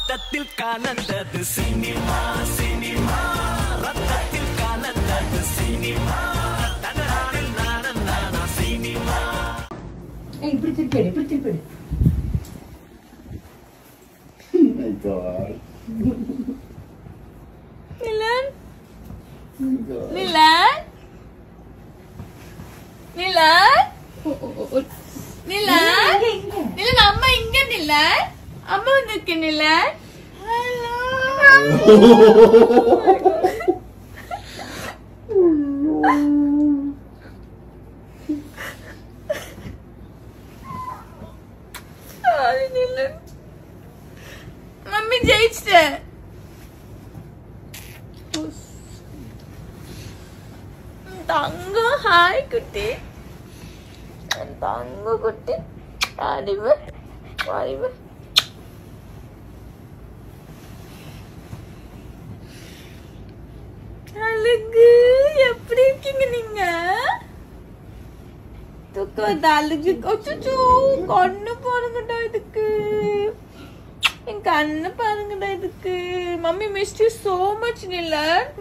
ரத்தத்தில் கலந்தது cinema cinema ரத்தத்தில் கலந்தது சினிமா தனதானில் நானும் நானா சினிமா ஏய், இப்படி திருப்பி எடு, இப்படி திருப்பி எடு. நிலன் நிலன் நிலன் நிலன் நிலன் அம்மா இங்க நிலன் அம்மா வந்திருக்கு நிலன் Sorry, நிலன் மம்மி ஜெயிச்சிட்டேன் தங்கம் ஹாய் குட்டி தங்க குட்டி அறிவு அறிவு அழகு எப்படி இருக்கீங்க நீங்க தூக்கம் அழகு அச்சோ கண்ணு பாருங்கடா இதுக்கு என் கண்ணு பாருங்கடா இதுக்கு mummy missed you so much நில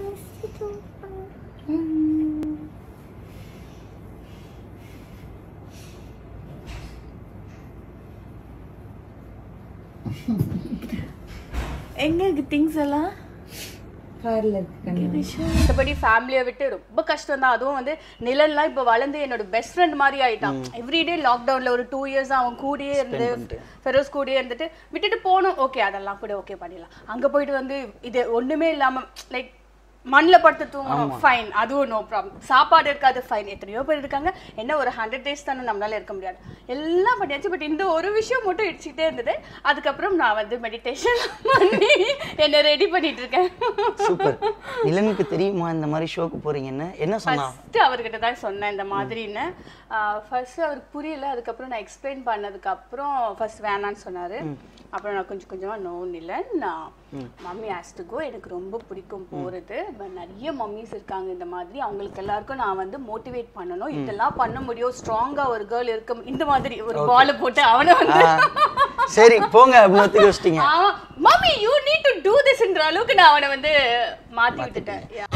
எங்க இருக்கு திங்ஸ் எல்லாம் கார்ல இருக்கு கண்ணு. மற்றபடி ஃபேமிலியை விட்டு ரொம்ப கஷ்டம் தான் அதுவும் வந்து நிலன்லாம் இப்போ வளர்ந்து என்னோட பெஸ்ட் ஃப்ரெண்ட் மாதிரி ஆயிட்டான் எவ்ரிடே லாக்டவுன்ல ஒரு டூ இயர்ஸ் அவன் கூடயே இருந்து ஃபெரோஸ் கூடயே இருந்துட்டு விட்டுட்டு போகணும் ஓகே அதெல்லாம் கூட ஓகே பண்ணிடலாம் அங்க போயிட்டு வந்து இது ஒண்ணுமே இல்லாம லைக் மண்ணில் படுத்து தூங்கணும் ஃபைன் அதுவும் நோ ப்ராப்ளம் சாப்பாடு இருக்காது ஃபைன் எத்தனையோ பேர் இருக்காங்க என்ன ஒரு ஹண்ட்ரட் டேஸ் தானே நம்மளால இருக்க முடியாது எல்லாம் பண்ணியாச்சு பட் இந்த ஒரு விஷயம் மட்டும் இடிச்சுக்கிட்டே இருந்தது அதுக்கப்புறம் நான் வந்து மெடிடேஷன் பண்ணி என்னை ரெடி பண்ணிட்டு இருக்கேன் சூப்பர் நிலனுக்கு தெரியுமா இந்த மாதிரி ஷோக்கு போறீங்கன்னு என்ன சொன்னா ஃபர்ஸ்ட் அவர்கிட்ட தான் சொன்னேன் இந்த மாதிரின்னு ஃபர்ஸ்ட் அவருக்கு புரியல அதுக்கப்புறம் நான் எக்ஸ்பிளைன் பண்ணதுக்கு அப்புறம் ஃபர்ஸ்ட் வேணான்னு சொன்னாரு அப்புறம் நான் கொஞ்சம் கொஞ்சமா நோ இல்லை நான் மம்மி ஆஸ் டு கோ எனக்கு ரொம்ப பிடிக்கும் போறது But நிறைய மம்மிஸ் இருக்காங்க இந்த மாதிரி அவங்களுக்கு எல்லாருக்கும் நான் வந்து மோட்டிவேட் பண்ணணும் இதெல்லாம் பண்ண முடியும் ஸ்ட்ராங்கா ஒரு கேர்ள் இருக்க இந்த மாதிரி ஒரு பால் போட்டு அவனை வந்து ஆ, சரி போங்க அப்படின்னு ஒத்துக்க வச்சிட்டீங்க அவன் mummy you need to do திஸ்ன்ற அளவுக்கு நான் அவனை வந்து மாத்தி விட்டுட்டேன் Yeah.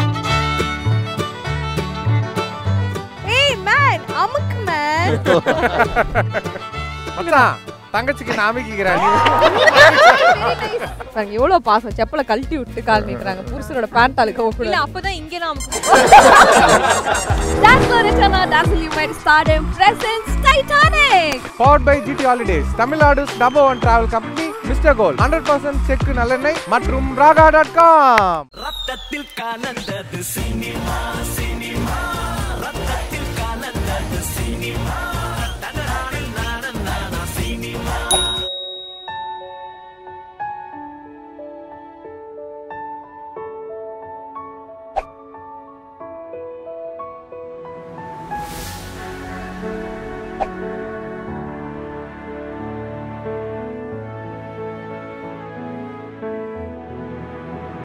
ஏய் மேன் அமுக்கு மேன் மச்சான் தங்கச்சிக்கு நாமிக்கிறான் நீ பாருங்க எவ்வளவு பாசம் செப்பல கழட்டி விட்டு கால் நீட்டுறாங்க புருஷனோட பேண்ட் அழுக்க இல்ல கூடாது அப்பதான் இங்க நமக்கு That's the return of Dazzle You Might Start in Presents Titanic. Powered by GT holidays Tamil Nadu number one travel company mister gold hundred percent check நல்லெண்ணெய் மற்றும் ராகா டாட் காம் ரத்தத்தில் கலந்தது சினிமா சினிமா ரத்தத்தில் கலந்தது சினிமா தனதானில் நானும் நானா சினிமா ஆ